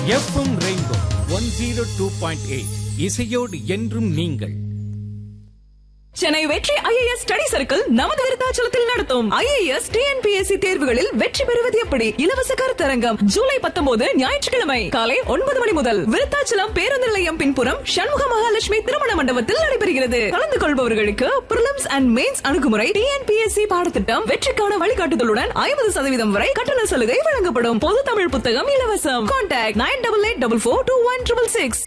FM Rainbow one zero two point eight இசையோடு என்றும் நீங்கள் சென்னை வெற்றி ஐஏஎஸ் ஸ்டடி சர்க்கிள் நமது விருத்தாச்சலத்தில் நடத்தும் ஐஏஎஸ் டிஎன்பிஎஸ்சி தேர்வுகளில் வெற்றி பெறுவது எப்படி இலவச கருத்தரங்கம் ஜூலை பத்தொன்பது ஞாயிற்றுக்கிழமை காலை ஒன்பது மணி முதல் விருத்தாச்சலம் பேருந்து நிலையம் பின்புறம் சண்முக மகாலட்சுமி திருமண மண்டபத்தில் நடைபெறுகிறது கலந்து கொள்பவர்களுக்கு பிரிலிம்ஸ் அண்ட் மெயின்ஸ் அணுகுமுறை டிஎன்பிஎஸ்சி பாடத்திட்டம் வெற்றிக்கான வழிகாட்டுதலுடன் ஐம்பது சதவீதம் வரை கட்டண சலுகை வழங்கப்படும் பொது தமிழ் புத்தகம் இலவசம் contact nine double eight double four two one triple six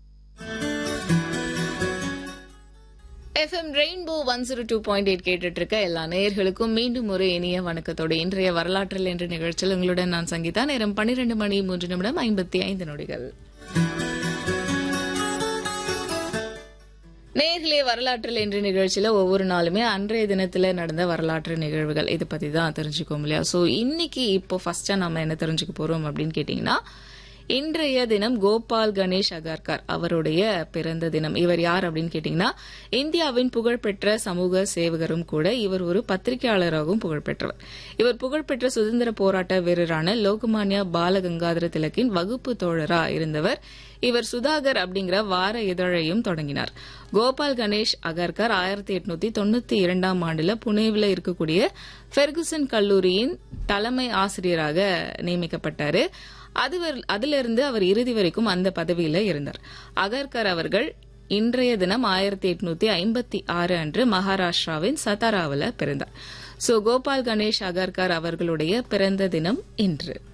FM Rainbow one zero two point eight கேட்டுட்டு இருக்க எல்லா நேயர்களுக்கும் மீண்டும் ஒரு இனிய வணக்கத்தோடு இன்றைய வரலாற்றில் என்ற நிகழ்ச்சியில் உங்களுடன் நான் சங்கீதா நேரம் பன்னிரண்டு மணி மூன்று நிமிடம் ஐம்பத்தி ஐந்து நொடிகள் நேர்களே வரலாற்றில் என்ற நிகழ்ச்சியில ஒவ்வொரு நாளுமே அன்றைய தினத்துல நடந்த வரலாற்று நிகழ்வுகள் இதை பத்தி தான் தெரிஞ்சுக்கோம் இல்லையா சோ இன்னைக்கு இப்போ ஃபர்ஸ்டா நம்ம என்ன தெரிஞ்சுக்க போறோம் அப்படின்னு கேட்டீங்கன்னா இன்றைய தினம் கோபால் கணேஷ் அகர்கர் அவருடைய பிறந்த தினம் இவர் யார் அப்படின்னு கேட்டீங்கன்னா இந்தியாவின் புகழ்பெற்ற சமூக சேவகரும் கூட இவர் ஒரு பத்திரிகையாளராகவும் புகழ்பெற்றவர் இவர் புகழ்பெற்ற சுதந்திர போராட்ட வீரரான லோகமான்யா பாலகங்காதர திலக்கின் வகுப்பு தோழரா இருந்தவர் இவர் சுதாகர் அப்படிங்கிற வார இதழையும் தொடங்கினார் கோபால் கணேஷ் அகர்கர் ஆயிரத்தி எட்நூத்தி தொண்ணூத்தி இரண்டாம் ஆண்டுல புனேவில் இருக்கக்கூடிய ஃபெர்குசன் கல்லூரியின் தலைமை ஆசிரியராக நியமிக்கப்பட்டாரு அதுவர்- அதிலிருந்து அவர் இறுதி வரைக்கும் அந்த பதவியில இருந்தார் அகர்கர் அவர்கள் இன்றைய தினம் ஆயிரத்தி எட்நூத்தி ஐம்பத்தி ஆறு அன்று மகாராஷ்டிராவின் சதாராவில் பிறந்தார் சோ கோபால் கணேஷ் அகர்கர் அவர்களுடைய பிறந்த தினம் இன்று